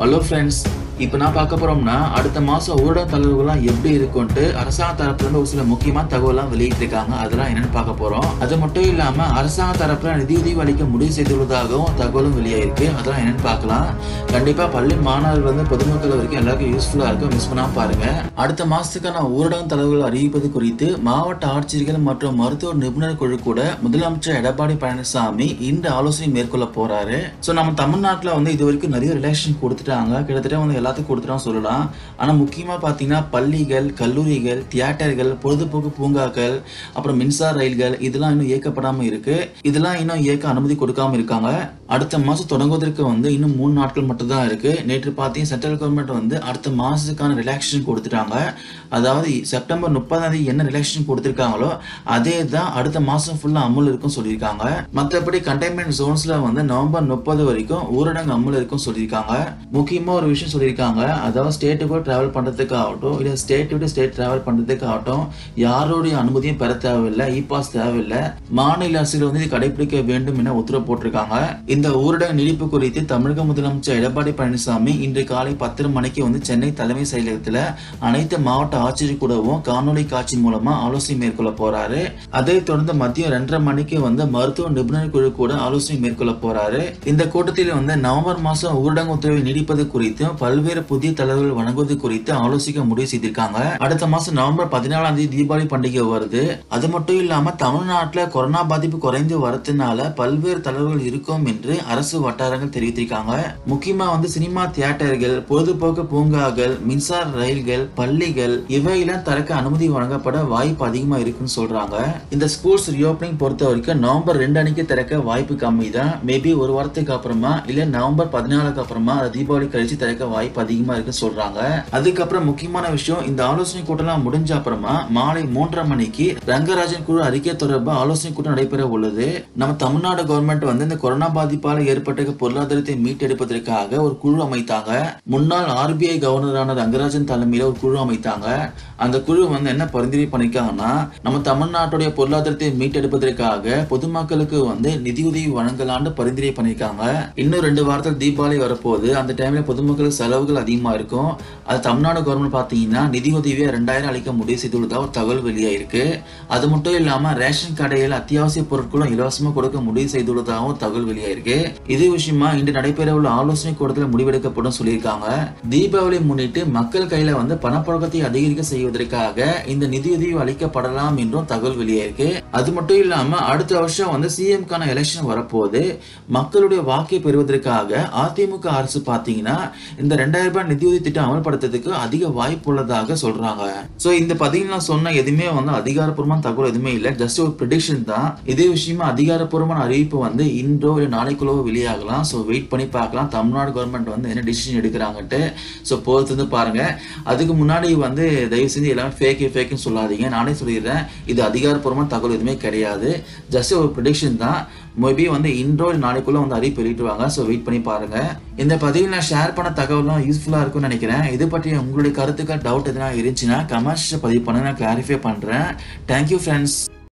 hello friends இப்போ நான் பார்க்க போறோம்னா அடுத்த மாசம் ஊடக தளர்வுகள்லாம் எப்படி இருக்கும்ட்டு அரசாங்க தரப்புல இருந்து ஒரு சில முக்கியமான தகவலாம் வெளியிட்டிருக்காங்க அதெல்லாம் என்னன்னு பார்க்க போறோம் அது மட்டும் இல்லாம அரசாங்க தரப்புல நிதியுதவி அளிக்க முடிவு செய்துள்ளதாகவும் தகவலும் வெளியாயிருக்கு அதெல்லாம் என்னன்னு பார்க்கலாம் கண்டிப்பா பள்ளி மாணவர்கள் வந்து பொதுமக்கள் வரைக்கும் எல்லாருக்கும் யூஸ்ஃபுல்லா இருக்கும் மிஸ் பண்ணாம பாருங்க அடுத்த மாசத்துக்கான ஊரடங்கு தளர்வுகள் அறிவிப்பது குறித்து மாவட்ட ஆட்சியர்கள் மற்றும் மருத்துவ நிபுணர் குழு கூட முதலமைச்சர் எடப்பாடி பழனிசாமி இன்று ஆலோசனை மேற்கொள்ள போறாரு ஸோ நம்ம தமிழ்நாட்டில் வந்து இது வரைக்கும் நிறைய ரிலாக்ஸேஷன் கொடுத்துட்டாங்க கிட்டத்தட்ட வந்து எல்லாத்துக்கும் கொடுத்துட்டோம் சொல்லலாம் ஆனால் முக்கியமாக பார்த்தீங்கன்னா பள்ளிகள் கல்லூரிகள் தியேட்டர்கள் பொழுதுபோக்கு பூங்காக்கள் அப்புறம் மின்சார ரயில்கள் இதெல்லாம் இன்னும் இயக்கப்படாமல் இருக்கு இதெல்லாம் இன்னும் இயக்க அனுமதி கொடுக்காம இருக்காங்க அடுத்த மாதம் தொடங்குவதற்கு வந்து இன்னும் மூணு நாட்கள் மட்டும் தான் இருக்கு நேற்று பார்த்தீங்கன்னா சென்ட்ரல் கவர்மெண்ட் வந்து அடுத்த மாதத்துக்கான ரிலாக்ஸேஷன் கொடுத்துட்டாங்க அதாவது செப்டம்பர் முப்பதாம் தேதி என்ன ரிலாக்ஸேஷன் கொடுத்துருக்காங்களோ அதே தான் அடுத்த மாதம் ஃபுல்லாக அமல் இருக்கும் சொல்லியிருக்காங்க மற்றபடி கண்டெய்ன்மெண்ட் ஜோன்ஸில் வந்து நவம்பர் முப்பது வரைக்கும் ஊரடங்கு அமல் இருக்கும் சொல்லியிருக்காங்க முக்கியமாக ஒரு விஷயம் சொல்லியிருக்காங்க அதாவது ஸ்டேட்டுக்குள்ள ட்ராவல் பண்ணுறதுக்கு ஆகட்டும் இல்லை ஸ்டேட் விட்டு ஸ்டேட் ட்ராவல் பண்ணுறதுக்கு ஆகட்டும் யாருடைய அனுமதியும் பெற தேவையில்லை இ பாஸ் தேவையில்லை மாநில அரசுகள் வந்து இது கடைபிடிக்க வேண்டும் என உத்தரவு போட்டிருக்காங்க இந்த ஊரடங்கு நீடிப்பு குறித்து தமிழக முதலமைச்சர் எடப்பாடி பழனிசாமி இன்று காலை பத்தரை மணிக்கு வந்து சென்னை தலைமை செயலகத்தில் அனைத்து மாவட்ட ஆட்சியர் கூடவும் காணொலி காட்சி மூலமா ஆலோசனை மேற்கொள்ள போறாரு அதைத் தொடர்ந்து மதியம் ரெண்டரை மணிக்கு வந்து மருத்துவ நிபுணர் குழு கூட ஆலோசனை மேற்கொள்ள போறாரு இந்த கூட்டத்தில் வந்து நவம்பர் மாசம் ஊரடங்கு உத்தரவை நீடிப்பது குறித்தும் பல்வேறு புதிய தளர்வுகள் வழங்குவது குறித்து ஆலோசிக்க முடிவு செய்திருக்காங்க அடுத்த மாசம் நவம்பர் பதினாலாம் தேதி தீபாவளி பண்டிகை வருது அது மட்டும் இல்லாம தமிழ்நாட்டுல கொரோனா பாதிப்பு குறைந்து வரதுனால பல்வேறு தளர்வுகள் இருக்கும் என்று அரசு வட்டாரங்கள் தெரிவித்திருக்காங்க முக்கியமா வந்து சினிமா தியேட்டர்கள் பொழுதுபோக்கு பூங்காக்கள் மின்சார ரயில்கள் பள்ளிகள் இவையெல்லாம் திறக்க அனுமதி வழங்கப்பட வாய்ப்பு அதிகமா இருக்குன்னு சொல்றாங்க இந்த ஸ்கூல்ஸ் ரீஓப்பனிங் பொறுத்த வரைக்கும் நவம்பர் ரெண்டு அன்னைக்கு திறக்க வாய்ப்பு கம்மி தான் மேபி ஒரு வாரத்துக்கு அப்புறமா இல்ல நவம்பர் பதினாலுக்கு அப்புறமா அது தீபாவளி கழிச்சு திறக்க வாய்ப்பு அதிகமா இருக்குன்னு சொல்றாங்க அதுக்கப்புறம் முக்கியமான விஷயம் இந்த ஆலோசனை கூட்டம்லாம் முடிஞ்ச அப்புறமா மாலை மூன்றரை மணிக்கு ரங்கராஜன் குழு அறிக்கை தொடர்பு ஆலோசனை கூட்டம் நடைபெற உள்ளது நம்ம தமிழ்நாடு கவர்மெண்ட் வந்து இந்த கொரோனா பாதிப்பால் ஏற்பட்ட பொருளாதாரத்தை மீட்டெடுப்பதற்காக ஒரு குழு அமைத்தாங்க முன்னாள் ஆர்பிஐ கவர்னரான ரங்கராஜன் தலைமையில ஒரு குழு அமைத்தாங்க அந்த குழு வந்து என்ன பரிந்துரை பண்ணிருக்காங்கன்னா நம்ம தமிழ்நாட்டுடைய பொருளாதாரத்தை மீட்டெடுப்பதற்காக பொதுமக்களுக்கு வந்து நிதியுதவி வழங்கலான்னு பரிந்துரை பண்ணிருக்காங்க இன்னும் ரெண்டு வாரத்தில் தீபாவளி வரப்போகுது அந்த டைம்ல பொதுமக்களுக்கு செலவுகள் அதிகமா இருக்கும் அது தமிழ்நாடு கவர்மெண்ட் பாத்தீங்கன்னா நிதியுதவியை ரெண்டாயிரம் அளிக்க முடிவு செய்துள்ளதா ஒரு தகவல் வெளியாயிருக்கு அது மட்டும் இல்லாம ரேஷன் கடையில் அத்தியாவசிய பொருட்களும் இலவசமா கொடுக்க முடிவு செய்துள்ளதாகவும் தகவல் வெளியாயிருக்கு இது விஷயமா இன்று நடைபெற உள்ள ஆலோசனை கூட்டத்தில் முடிவெடுக்கப்படும் சொல்லியிருக்காங்க தீபாவளி முன்னிட்டு மக்கள் கையில வந்து பணப்புழக்கத்தை அதிகரிக்க செய்வதற்காக இந்த நிதியுதவி அளிக்கப்படலாம் என்றும் தகவல் வெளியாயிருக்கு அது மட்டும் இல்லாம அடுத்த வருஷம் வந்து சிஎம்கான எலெக்ஷன் வரப்போகுது மக்களுடைய வாக்கை பெறுவதற்காக அதிமுக அரசு பாத்தீங்கன்னா இந்த ரெண்டாயிரம் ரூபாய் நிதியுதவி திட்டம் அமல்படுத்துறதுக்கு அதிக வாய்ப்பு உள்ளதாக சொல்றாங்க சோ இந்த பதிவில் நான் சொன்ன எதுவுமே வந்து அதிகாரப்பூர்வமான தகவல் எதுவுமே இல்லை ஜஸ்ட் ஒரு ப்ரிடிக்ஷன் தான் இதே விஷயமா அதிகாரப்பூர்வமான அறிவிப்பு வந்து இன்றோ இல்லை நாளைக்குள்ளோ வெளியாகலாம் ஸோ வெயிட் பண்ணி பார்க்கலாம் தமிழ்நாடு கவர்மெண்ட் வந்து என்ன டிசிஷன் எடுக்கிறாங்கன்ட்டு ஸோ பொறுத்து வந்து பாருங்க அதுக்கு முன்னாடி வந்து தயவு செஞ்சு எல்லாமே ஃபேக் ஃபேக்குன்னு சொல்லாதீங்க நானே சொல்லிடுறேன் இது அதிகாரப்பூர்வமான தகவல் எதுவுமே கிடையாது ஜஸ்ட் ஒரு ப்ரிடிக்ஷன் தான் மேபி வந்து இன்றோ இல்லை நாளைக்குள்ள வந்து அறிவிப்பு வெளியிட்டுவாங்க ஸோ வெயிட் பண்ணி பாருங்க இந்த பதிவில் நான் ஷேர் பண்ண தகவலாம் யூஸ்ஃபுல்லாக இருக்கும்னு நினைக்கிறேன் இது பற்றி உங்களுடைய கருத்துக்கள் டவுட் எதுனா இருந்துச்சுன்னா கமெண்ட்ஸ் பதிவு பண்ண நான் கிளாரிஃபை பண்ணுறேன் தேங்க்யூ ஃப்ரெண்ட்ஸ்